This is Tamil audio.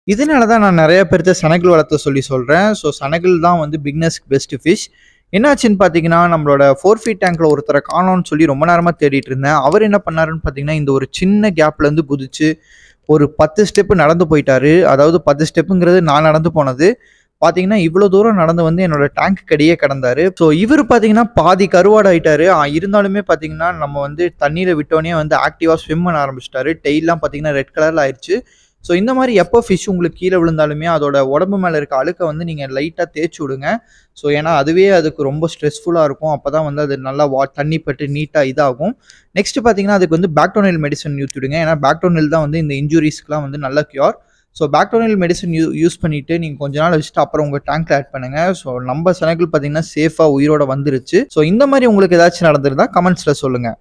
இதனால தான் நான் நிறைய பேர்த்த சனகில் வளர்த்த சொல்லி சொல்கிறேன் ஸோ சனகில் தான் வந்து பிக்னஸ்க்கு பெஸ்ட் ஃபிஷ் என்னாச்சுன்னு பார்த்தீங்கன்னா நம்மளோட ஃபோர் ஃபீட் டேங்க்கில் ஒருத்தரை காணோம்னு சொல்லி ரொம்ப நேரமாக தேடிட்டு இருந்தேன் அவர் என்ன பண்ணாருன்னு பார்த்தீங்கன்னா இந்த ஒரு சின்ன கேப்லேருந்து குதிச்சு ஒரு பத்து ஸ்டெப்பு நடந்து போயிட்டாரு அதாவது பத்து ஸ்டெப்புங்கிறது நான் நடந்து போனது பார்த்தீங்கன்னா இவ்வளோ தூரம் நடந்து வந்து என்னோட டேங்க் கடியே கடந்தாரு ஸோ இவர் பார்த்தீங்கன்னா பாதி கருவாடு ஆயிட்டாரு ஆ, இருந்தாலுமே பார்த்தீங்கன்னா நம்ம வந்து தண்ணியில் விட்டோடனே வந்து ஆக்டிவாக ஸ்விம் பண்ண ஆரம்பிச்சிட்டாரு டெய்லாம் பார்த்தீங்கன்னா ரெட் கலரில் ஆயிடுச்சு ஸோ இந்த மாதிரி எப்போ ஃபிஷ் உங்களுக்கு கீழே விழுந்தாலுமே அதோட உடம்பு மேலே இருக்க அழுக்கை வந்து நீங்கள் லைட்டாக தேய்ச்சி விடுங்க ஸோ ஏன்னா அதுவே அதுக்கு ரொம்ப ஸ்ட்ரெஸ்ஃபுல்லாக இருக்கும் அப்போ தான் வந்து அது நல்லா வா தண்ணி பட்டு நீட்டாக இதாகும் நெக்ஸ்ட் பார்த்தீங்கன்னா அதுக்கு வந்து பேக்டோனில் மெடிசன் ஊற்றி விடுங்க ஏன்னா பேக்டோனில் தான் வந்து இந்த இன்ஜுரிஸ்க்குலாம் வந்து நல்ல க்யூர் ஸோ பேக்டோனில் மெடிசன் யூ யூஸ் பண்ணிவிட்டு நீங்கள் கொஞ்ச நாள் வச்சுட்டு அப்புறம் உங்கள் டேங்க்ல ஆட் பண்ணுங்கள் ஸோ நம்ம சனங்கள் பார்த்தீங்கன்னா சேஃபாக உயிரோட வந்துருச்சு ஸோ இந்த மாதிரி உங்களுக்கு ஏதாச்சும் நடந்திருந்தா கமெண்ட்ஸில் சொல்லுங்கள்